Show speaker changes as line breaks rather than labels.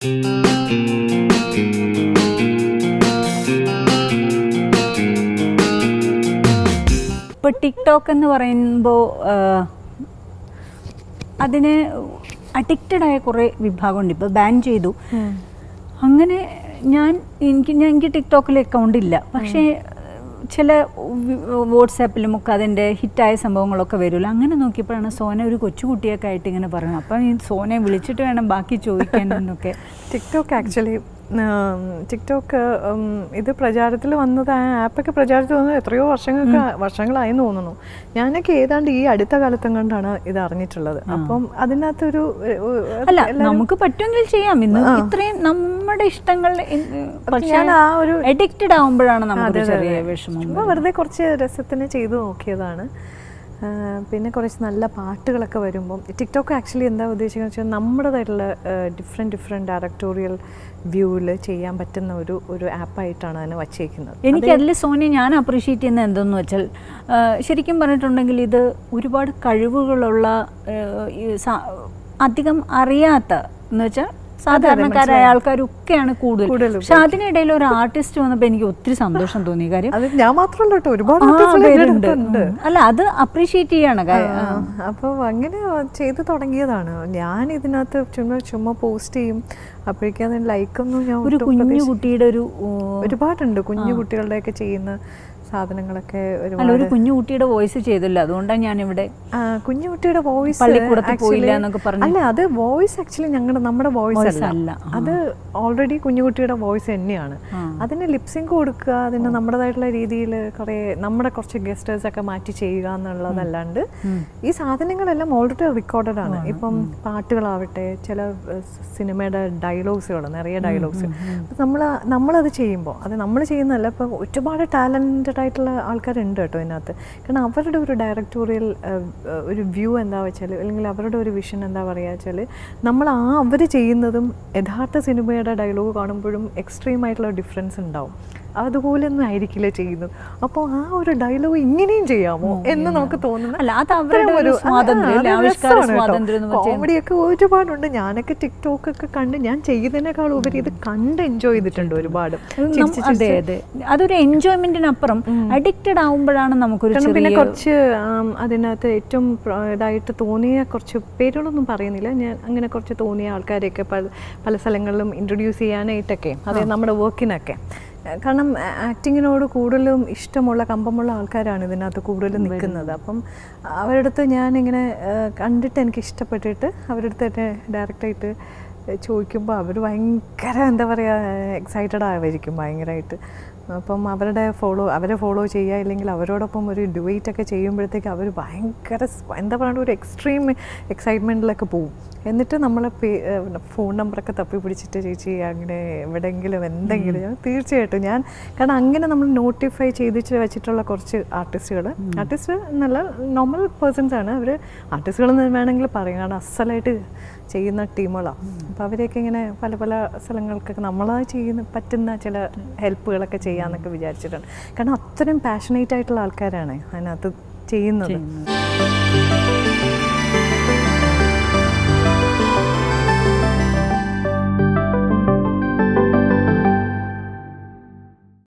ഇപ്പോൾ ടിക്ടോക്ക് എന്ന് പറയുമ്പോൾ അതിന് അഡിക്റ്റഡ് ആയ കുറേ വിഭാഗമുണ്ട് ഇപ്പോൾ ബാൻ ചെയ്തു അങ്ങനെ ഞാൻ എനിക്ക് ഞാൻ എനിക്ക് ടിക്ടോക്കിൽ അക്കൗണ്ട് ഇല്ല പക്ഷേ ചില വാട്സാപ്പിലും ഒക്കെ അതിൻ്റെ ഹിറ്റായ സംഭവങ്ങളൊക്കെ വരുമല്ലോ അങ്ങനെ നോക്കിയപ്പോഴാണ് സോന ഒരു കൊച്ചുകുട്ടിയൊക്കെ ആയിട്ട് ഇങ്ങനെ പറയുന്നത് അപ്പം ഈ സോനയെ വിളിച്ചിട്ട് വേണം ബാക്കി ചോദിക്കാൻ എന്നൊക്കെ
ടിക്ടോക്ക് ആക്ച്വലി ടിക്ടോക്ക് ഉം, ഇത് പ്രചാരത്തിൽ വന്നത് ആ ആപ്പൊക്കെ പ്രചാരത്തിൽ വന്നത് എത്രയോ വർഷങ്ങൾക്ക് വർഷങ്ങളായി എന്ന് തോന്നുന്നു ഞാനൊക്കെ ഏതാണ്ട് ഈ അടുത്ത കാലത്തും കണ്ടാണ് ഇത് അറിഞ്ഞിട്ടുള്ളത് അപ്പം അതിനകത്തൊരു ഏ, ഏ,
അല്ല
എല്ലാവരും-
നമുക്ക് പറ്റുമെങ്കിൽ ചെയ്യാം ഇന്ന് ഇത്രയും നമ്മുടെ ഇഷ്ടങ്ങൾ പക്ഷേ
ഞാൻ ആ ഒരു
അഡിക്റ്റഡ് ആവുമ്പോഴാണ് നമുക്ക്
അതെ, അതെ,
ചെറിയ
അതെ.
വിഷമം
ചുമ്മാ വെറുതെ കുറച്ച് രസത്തിന് ചെയ്തു നോക്കിയതാണ് ആ, പിന്നെ കുറച്ച് നല്ല പാട്ടുകളൊക്കെ വരുമ്പം ടിക്ടോക്ക് ആക്ച്വലി എന്താ ഉദ്ദേശിക്കുന്നത് വെച്ചാൽ നമ്മുടേതായിട്ടുള്ള ഡിഫറെൻറ്റ് ഡിഫറെൻറ്റ് ഡയറക്ടോറിയൽ വ്യൂവിൽ ചെയ്യാൻ പറ്റുന്ന ഒരു ഒരു ആപ്പായിട്ടാണ് അതിനെ വച്ചേക്കുന്നത്
എനിക്ക് അതിൽ സോനി ഞാൻ അപ്രീഷിയേറ്റ് ചെയ്യുന്നത് എന്തെന്ന് വെച്ചാൽ ആ, ശരിക്കും പറഞ്ഞിട്ടുണ്ടെങ്കിൽ ഇത് ഒരുപാട് കഴിവുകളുള്ള ആ, ഈ സാ- അധികം അറിയാത്ത എന്ന് വെച്ചാൽ സാധാരണക്കാരായ ആൾക്കാരൊക്കെയാണ് കൂടുതൽ
കൂടുതൽ
പക്ഷെ അതിനിടയിൽ ഒരു ആർട്ടിസ്റ്റ് വന്നപ്പോൾ എനിക്ക് ഒത്തിരി സന്തോഷം തോന്നി കാര്യം
അത് ഞാൻ മാത്രമല്ല കേട്ടോ ഒരുപാട്
ആ,
artists കൾ ഇതിൻ്റെ
പേരുണ്ട്.
അടുത്തുണ്ട്.
ഉം. അല്ല അത് അപ്രീഷിയേറ്റ് ചെയ്യാണ് കാര്യം ആ.
അപ്പോൾ അങ്ങനെ ചെയ്തു തുടങ്ങിയതാണ് ഞാൻ ഇതിനകത്ത് ചുമ്മാ ചുമ്മാ പോസ്റ്റ് ചെയ്യും അപ്പോഴേക്കും അതിന് ലൈക്കൊന്നും ഞാൻ
ഒരു
ഒട്ടും
കുഞ്ഞു
പ്രതീക്ഷി-
കുട്ടിയുടെ ഒരു ഓ,
ഒരുപാടുണ്ട് കുഞ്ഞു കുട്ടികളുടെയൊക്കെ ചെയ്യുന്ന സാധനങ്ങളൊക്കെ
അല്ല
ഒരുപാട്
ഒരു കുഞ്ഞു കുട്ടിയുടെ വോയിസ് ചെയ്തില്ല അതുകൊണ്ടാണ് ഞാൻ ഇവിടെ
ആ, കുഞ്ഞു കുട്ടിയുടെ വോയിസ്
പള്ളിക്കൂടത്തിൽ പോയില്ല എന്നൊക്കെ പറഞ്ഞ്.
അല്ല അത് വോയിസ് ആക്ച്വലി ഞങ്ങളുടെ നമ്മുടെ വോയിസ്
Voice
അല്ല
അല്ല.
അത് ഓൾറെഡി കുഞ്ഞുകുട്ടിയുടെ വോയിസ് തന്നെയാണ് അതിന് ലിപ്സിങ് കൊടുക്കുക അതിന് നമ്മുടേതായിട്ടുള്ള രീതിയിൽ കുറേ നമ്മുടെ കുറച്ച് ഗസ്റ്റേഴ്സ് ഒക്കെ മാറ്റി ചെയ്യുക എന്നുള്ളതല്ലാണ്ട് ഈ സാധനങ്ങളെല്ലാം ഓൾറെഡി റെക്കോർഡഡ് ആണ് ഇപ്പം പാട്ടുകളാവട്ടെ ചില ഏഹ്, സിനിമയുടെ ഡയലോഗ്സുകൾ നിറയെ ഡയലോഗ്സ് നമ്മൾ നമ്മളത് ചെയ്യുമ്പോൾ അത് നമ്മൾ ചെയ്യുന്നതല്ല ഇപ്പം ഒരുപാട് ടാലൻറ്റഡ് ആയിട്ടുള്ള ആൾക്കാരുണ്ട് കേട്ടോ ഇതിനകത്ത് കാരണം അവരുടെ ഒരു ഡയറക്ടോറിയൽ ഒരു വ്യൂ എന്താ വെച്ചാൽ അല്ലെങ്കിൽ അവരുടെ ഒരു വിഷൻ എന്താ പറയുക വെച്ചാൽ നമ്മൾ ആ അവർ ചെയ്യുന്നതും യഥാർത്ഥ സിനിമയുടെ ഡയലോഗ് കാണുമ്പോഴും എക്സ്ട്രീം ആയിട്ടുള്ള ഡിഫറൻസ് ഉണ്ടാവും അതുപോലെ ഒന്നും ആയിരിക്കില്ല ചെയ്യുന്നത് അപ്പോൾ ആ ഒരു ഡയലോഗ് ഇങ്ങനെയും ചെയ്യാമോ എന്ന് നമുക്ക് തോന്നുന്ന
അല്ല, അത് അവരുടെ ഒരു സ്വാതന്ത്ര്യം, അല്ലേ? ആവിഷ്കാര സ്വാതന്ത്ര്യം എന്ന് വെച്ചാൽ
കോമഡിയൊക്കെ ഒരുപാടുണ്ട് ഞാനൊക്കെ ടിക്ടോക്ക് ഒക്കെ കണ്ട് ഞാൻ ചെയ്യുന്നതിനേക്കാൾ ഉപരി ഇത് കണ്ട് എൻജോയ് ചെയ്തിട്ടുണ്ട് ഒരുപാട്
നം-
ചിരിച്ച്
അതെ അതെ അതൊരു എൻജോയ്മെന്റിനപ്പുറം അഡിക്റ്റഡ് ആവുമ്പോഴാണ് നമുക്കൊരു
കാരണം പിന്നെ
ചെറിയ
കുറച്ച് ആം, അതിനകത്ത് ഏറ്റവും പ്ര- ഇതായിട്ട് തോന്നിയ കുറച്ച് പേരുകളൊന്നും പറയുന്നില്ല ഞാൻ അങ്ങനെ കുറച്ച് തോന്നിയ ആൾക്കാരെയൊക്കെ പല പല സ്ഥലങ്ങളിലും ഇൻട്രൊഡ്യൂസ് ചെയ്യാനായിട്ടൊക്കെ അതെ നമ്മുടെ വർക്കിനൊക്കെ ഏഹ് കാരണം ആക്ടിങ്ങിനോട് കൂടുതലും ഇഷ്ടമുള്ള കമ്പമുള്ള ആൾക്കാരാണ് ഇതിനകത്ത് കൂടുതലും നിൽക്കുന്നത് അപ്പം അവരുടെ അടുത്ത് ഞാനിങ്ങനെ ഏഹ് കണ്ടിട്ട് എനിക്ക് ഇഷ്ടപ്പെട്ടിട്ട് അവരുടെ അടുത്ത് തന്നെ ഡയറക്റ്റായിട്ട് ചോദിക്കുമ്പോൾ അവർ ഭയങ്കര എന്താ പറയുക എക്സൈറ്റഡ് ആവായിരിക്കും ഭയങ്കരമായിട്ട് അപ്പം അവരുടെ ഫോളോ അവരെ ഫോളോ ചെയ്യുക ഇല്ലെങ്കിൽ അവരോടൊപ്പം ഒരു ഡുവൈറ്റ് ഒക്കെ ചെയ്യുമ്പോഴത്തേക്ക് അവർ ഭയങ്കര സ്- എന്താ പറയുക ഒരു എക്സ്ട്രീം എക്സൈറ്റ്മെൻറ്റിലൊക്കെ പോവും എന്നിട്ട് നമ്മളെ ഫോൺ നമ്പറൊക്കെ തപ്പി പിടിച്ചിട്ട് ചേച്ചി അങ്ങനെ എവിടെയെങ്കിലും എന്തെങ്കിലും ഞാൻ തീർച്ചയായിട്ടും ഞാൻ കാരണം അങ്ങനെ നമ്മൾ നോട്ടിഫൈ ചെയ്തിട്ട് വെച്ചിട്ടുള്ള കുറച്ച് ആർട്ടിസ്റ്റുകൾ ആർട്ടിസ്റ്റ് എന്നല്ല നോർമൽ പേഴ്സൺസ് ആണ് അവർ ആർട്ടിസ്റ്റുകൾ എന്ന് വേണമെങ്കിൽ പറയും കാരണം അസലായിട്ട് ചെയ്യുന്ന ടീമുകളാണ് അപ്പോൾ അവരെയൊക്കെ ഇങ്ങനെ പല പല സ്ഥലങ്ങൾക്കൊക്കെ നമ്മളായി ചെയ്യുന്ന പറ്റുന്ന ചില ഹെൽപ്പുകളൊക്കെ ചെയ്യാമെന്നൊക്കെ വിചാരിച്ചിട്ടുണ്ട് കാരണം അത്രയും പാഷനേറ്റ് ആയിട്ടുള്ള ആൾക്കാരാണ് അതിനകത്ത് ചെയ്യുന്നത്
ചെയ്യുന്നത്.